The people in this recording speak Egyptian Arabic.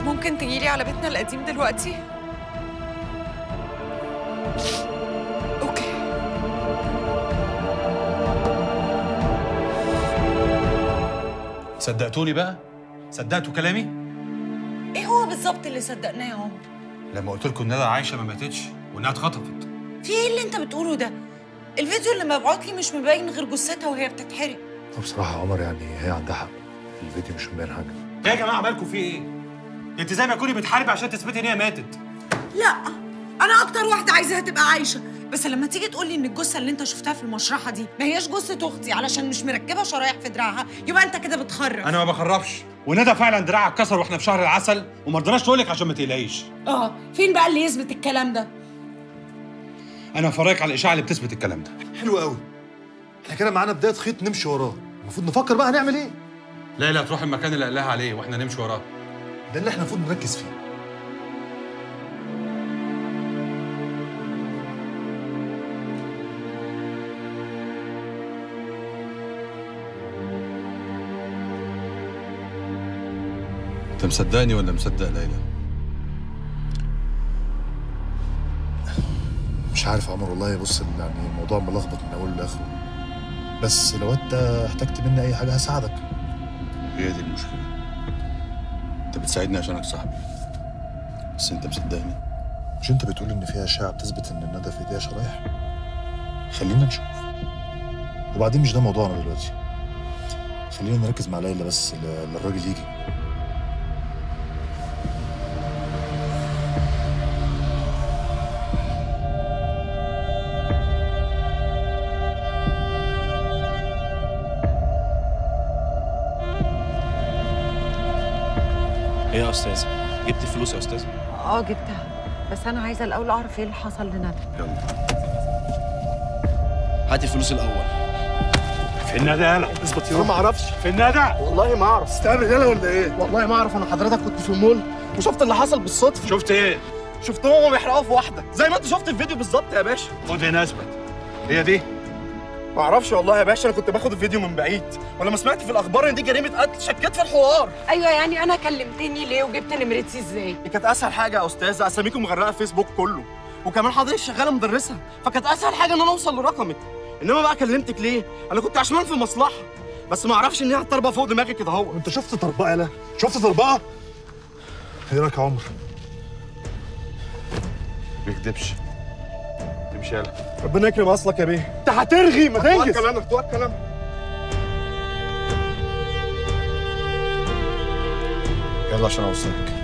ممكن تجيلي على بيتنا القديم دلوقتي اوكي صدقتوني بقى صدقتوا كلامي ايه هو بالظبط اللي صدقناه يا عمر لما قلت لكم ان ندى عايشه ما ماتتش وانها اتخطفت في ايه اللي انت بتقوله ده الفيديو اللي مبعوت لي مش مبين غير جثتها وهي بتتحرق بصراحة يا عمر يعني هي عندها حق الفيديو مش مبين حاجة يا جماعه مالكم في ايه انت زي ما تكوني بتحاربي عشان تثبتي ان هي ماتت لا انا اكتر واحده عايزاها تبقى عايشه بس لما تيجي تقول لي ان الجثه اللي انت شفتها في المشرحه دي ما هياش جثه اختي علشان مش مركبه شرايح في دراعها يبقى انت كده بتخرف انا ما بخرفش وندى فعلا دراعها اتكسر واحنا في شهر العسل وما رضناش نقول لك عشان ما تقلقيش اه فين بقى اللي يثبت الكلام ده انا هفرجك على الاشاعه اللي بتثبت الكلام ده حلو قوي احنا كده معانا بداية خيط نمشي وراه المفروض نفكر بقى هنعمل ايه ليلى تروح المكان اللي قال لها عليه واحنا نمشي وراه ده اللي احنا المفروض نركز فيه انت مصدقني ولا مصدق ليلى مش عارف يا عمر والله بص يعني الموضوع ملخبط من اوله لاخره بس لو انت احتجت مني اي حاجة هساعدك هي دي المشكله انت بتساعدني عشانك صاحبي بس انت مصدقني مش انت بتقول ان فيها اشاعة بتثبت ان الندى في ايديها شرايح خلينا نشوف وبعدين مش ده موضوعنا دلوقتي خلينا نركز مع ليلى بس ل- للراجل يجي ايه يا استاذ جبت الفلوس يا استاذ اه جبتها بس انا عايزه الاول اعرف ايه اللي حصل لندى هات الفلوس الاول في الندى يالا اثبت يا ما اعرفش في الندى والله ما اعرف استقبل يلا ولا ايه والله ما اعرف انا حضرتك كنت في المول وشفت اللي حصل بالصدفه شفت ايه شفتهم وهم بيحرقوا في واحده زي ما انت شفت الفيديو بالظبط يا باشا خد هنا اثبت هي دي ما اعرفش والله يا باشا انا كنت باخد الفيديو من بعيد ولما سمعت في الاخبار ان دي جريمه قتل شكيت في الحوار ايوه يعني انا كلمتني ليه وجبت نمرتي ازاي دي كانت اسهل حاجه يا استاذه اساميكم مغرقه فيسبوك كله وكمان حضرتك شغاله مدرسه فكانت اسهل حاجه ان انا اوصل لرقمك انما بقى كلمتك ليه انا كنت عشمان في مصلحه بس ما اعرفش ان هي هتطربق فوق دماغي كده اهو انت شفت طربقه لا شفت طربقه ايه رايك يا عمر ما بيكدبش امشي يالا ربنا يكرم اصلك يا بيه انت هترغي ما تنجز كلامك توكل كلامك يلا عشان اوصلك